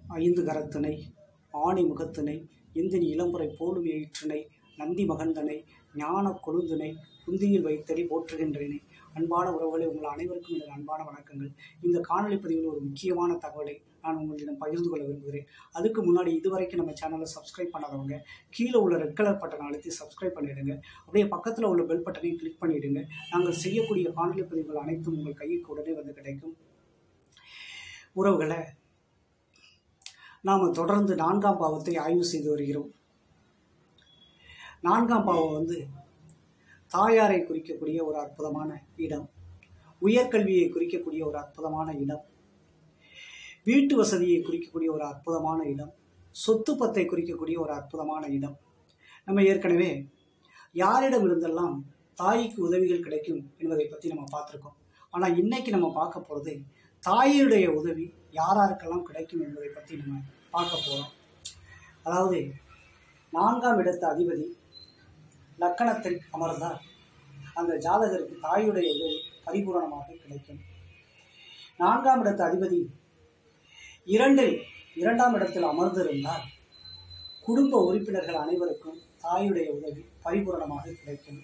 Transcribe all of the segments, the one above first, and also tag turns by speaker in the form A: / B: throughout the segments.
A: ஐந்து கரத்தினை ஆணி முகத்தினை இந்தினி இளம்புரை போலும் எயிற்றினை நந்தி மகந்தனை ஞான கொழுந்தினை புந்தியில் வைத்தடி போற்றுகின்றேனே அன்பான உறவுகளே உங்கள் அனைவருக்கும் எனது அன்பான வணக்கங்கள் இந்த காணொளி பதிவில் ஒரு முக்கியமான தகவலை நான் உங்களிடம் பகிர்ந்து கொள்ள விரும்புகிறேன் அதுக்கு முன்னாடி இதுவரைக்கும் நம்ம சேனலை சப்ஸ்கிரைப் பண்ணாதவங்க கீழே உள்ள ரெட் கலர் பட்டனை அழுத்தி சப்ஸ்கிரைப் பண்ணிடுங்க அப்படியே பக்கத்தில் உள்ள பெல் பட்டனையும் கிளிக் பண்ணிடுங்க நாங்கள் செய்யக்கூடிய காணொளி பதிவுகள் அனைத்தும் உங்கள் கைக்கு உடனே வந்து கிடைக்கும் உறவுகளை நாம் தொடர்ந்து நான்காம் பாவத்தை ஆய்வு செய்து வருகிறோம் நான்காம் பாவம் வந்து தாயாரை குறிக்கக்கூடிய ஒரு அற்புதமான இடம் உயர்கல்வியை குறிக்கக்கூடிய ஒரு அற்புதமான இடம் வீட்டு வசதியை குறிக்கக்கூடிய ஒரு அற்புதமான இடம் சொத்து பத்தை குறிக்கக்கூடிய ஒரு அற்புதமான இடம் நம்ம ஏற்கனவே யாரிடம் இருந்தெல்லாம் தாய்க்கு உதவிகள் கிடைக்கும் என்பதை பற்றி நம்ம பார்த்துருக்கோம் ஆனால் இன்னைக்கு நம்ம பார்க்க போகிறது தாயுடைய உதவி யாராருக்கெல்லாம் கிடைக்கும் என்பதை பற்றி நம்ம பார்க்க போகிறோம் அதாவது நான்காம் இடத்து அதிபதி லக்கணத்தில் அமர்ந்தால் அந்த ஜாதகருக்கு தாயுடைய உதவி பரிபூரணமாக கிடைக்கும் நான்காம் இடத்து அதிபதி இரண்டில் இரண்டாம் இடத்தில் அமர்ந்திருந்தால் குடும்ப உறுப்பினர்கள் அனைவருக்கும் தாயுடைய உதவி பரிபூரணமாக கிடைக்கும்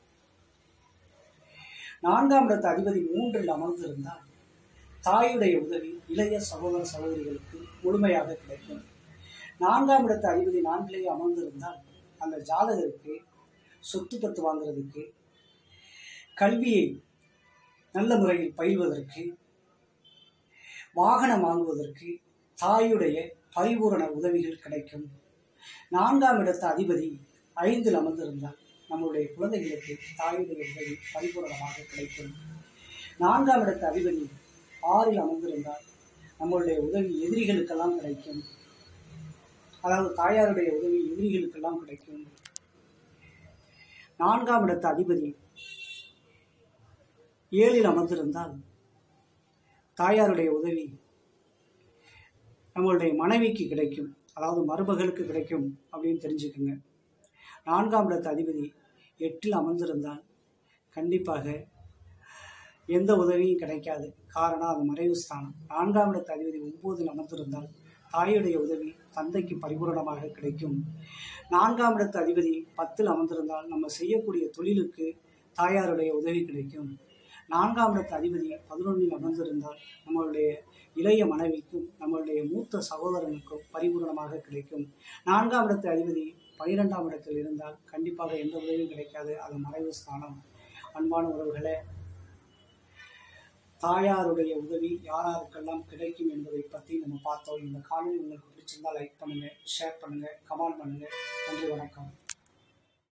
A: நான்காம் இடத்து அதிபதி மூன்றில் அமர்ந்திருந்தால் தாயுடைய உதவி இளைய சகோதர சகோதரிகளுக்கு முழுமையாக கிடைக்கும் நான்காம் இடத்து அதிபதி நான்கிலேயே அமர்ந்திருந்தால் அந்த ஜாதகருக்கு சொத்து பத்து வாங்குறதுக்கு கல்வியை நல்ல முறையில் பயில்வதற்கு வாகனம் வாங்குவதற்கு தாயுடைய பரிபூரண உதவிகள் கிடைக்கும் நான்காம் இடத்து அதிபதி ஐந்தில் அமர்ந்திருந்தால் நம்முடைய குழந்தைகளுக்கு தாயுடைய உதவி பரிபூரணமாக கிடைக்கும் நான்காம் இடத்து அதிபதி ஆறில் அமர்ந்திருந்தால் நம்மளுடைய உதவி எதிரிகளுக்கெல்லாம் கிடைக்கும் அதாவது தாயாருடைய உதவி எதிரிகளுக்கெல்லாம் கிடைக்கும் நான்காம் இடத்து அதிபதி ஏழில் அமர்ந்திருந்தால் தாயாருடைய உதவி நம்மளுடைய மனைவிக்கு கிடைக்கும் அதாவது மருமகளுக்கு கிடைக்கும் அப்படின்னு தெரிஞ்சுக்குங்க நான்காம் இடத்து அதிபதி எட்டில் அமர்ந்திருந்தால் கண்டிப்பாக எந்த உதவியும் கிடைக்காது காரணம் அது மறைவு ஸ்தானம் நான்காம் இடத்து அதிபதி ஒன்பதில் அமர்ந்திருந்தால் தாயுடைய உதவி தந்தைக்கு பரிபூரணமாக கிடைக்கும் நான்காம் இடத்து அதிபதி பத்தில் அமர்ந்திருந்தால் நம்ம செய்யக்கூடிய தொழிலுக்கு தாயாருடைய உதவி கிடைக்கும் நான்காம் இடத்து அதிபதி பதினொன்றில் அமர்ந்திருந்தால் நம்மளுடைய இளைய மனைவிக்கும் நம்மளுடைய மூத்த சகோதரனுக்கும் பரிபூரணமாக கிடைக்கும் நான்காம் இடத்து அதிபதி பனிரெண்டாம் இடத்தில் இருந்தால் கண்டிப்பாக எந்த உதவியும் கிடைக்காது அது மறைவு ஸ்தானம் அன்பான உறவுகளே தாயாருடைய உதவி யாராருக்கெல்லாம் கிடைக்கும் என்பதை பற்றி நம்ம பார்த்தோம் இந்த காணொலி உங்களுக்கு பிடிச்சிருந்தா லைக் பண்ணுங்கள் ஷேர் பண்ணுங்கள் கமெண்ட் பண்ணுங்கள் நன்றி வணக்கம்